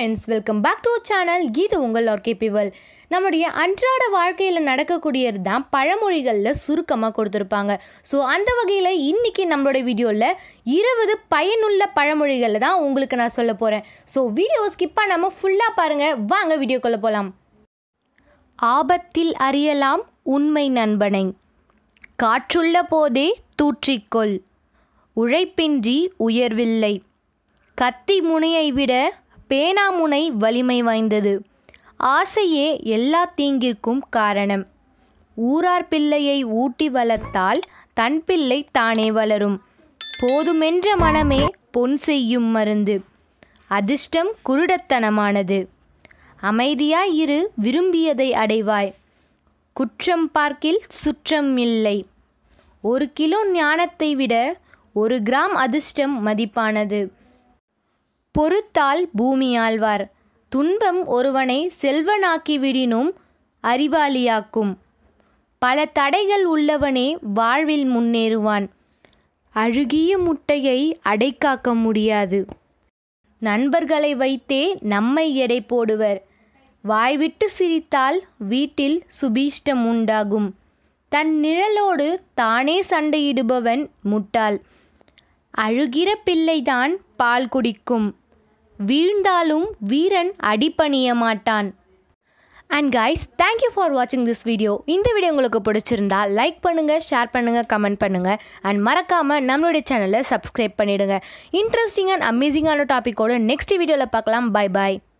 friends welcome back to channel இது உங்கள் ஆர்கேபிவல் நம்முடைய அன்றாட வாழ்க்கையில் நடக்கக்கூடியது தான் பழமொழிகளில் சுருக்கமாக கொடுத்துருப்பாங்க ஸோ அந்த வகையில் இன்றைக்கி நம்மளோட வீடியோவில் இருபது பயனுள்ள பழமொழிகளில் தான் உங்களுக்கு நான் சொல்ல போகிறேன் ஸோ வீடியோ ஸ்கிப் பண்ணாமல் ஃபுல்லாக பாருங்கள் வாங்க வீடியோக்குள்ளே போகலாம் ஆபத்தில் அறியலாம் உண்மை நண்பனை காற்றுள்ள போதே தூற்றிக்கொள் உழைப்பின்றி உயர்வில்லை கத்தி முனையை விட பேனாமுனை வலிமை வாய்ந்தது ஆசையே எல்லா தீங்கிற்கும் காரணம் ஊரார் பிள்ளையை ஊட்டி வளர்த்தால் தன் பிள்ளை தானே வளரும் போதுமென்ற மனமே பொன் செய்யும் மருந்து அதிர்ஷ்டம் குருடத்தனமானது அமைதியாய் இரு விரும்பியதை அடைவாய் குற்றம் பார்க்கில் சுற்றம் இல்லை ஒரு கிலோ ஞானத்தை விட ஒரு கிராம் அதிர்ஷ்டம் மதிப்பானது பொறுத்தால் பூமி ஆழ்வார் துன்பம் ஒருவனை செல்வனாக்கிவிடினும் அறிவாளியாக்கும் பல தடைகள் உள்ளவனே வாழ்வில் முன்னேறுவான் அழுகிய முட்டையை அடைக்காக்க முடியாது நண்பர்களை வைத்தே நம்மை எடை போடுவர் வாய்விட்டு சிரித்தால் வீட்டில் சுபீஷ்டம் உண்டாகும் தன் நிழலோடு தானே சண்டையிடுபவன் முட்டாள் அழுகிற பிள்ளைதான் பால் குடிக்கும் வீழ்ந்தாலும் வீரன் அடிபணிய மாட்டான் அண்ட் கைஸ் தேங்க்யூ ஃபார் வாட்சிங் திஸ் வீடியோ இந்த வீடியோ உங்களுக்கு பிடிச்சிருந்தா லைக் பண்ணுங்கள் ஷேர் பண்ணுங்கள் கமெண்ட் பண்ணுங்கள் அண்ட் மறக்காமல் நம்மளுடைய சேனலை சப்ஸ்கிரைப் பண்ணிவிடுங்க இன்ட்ரெஸ்டிங் அண்ட் அமேசிங்கான டாப்பிக்கோட நெக்ஸ்ட் வீடியோவில் பார்க்கலாம் பை பாய்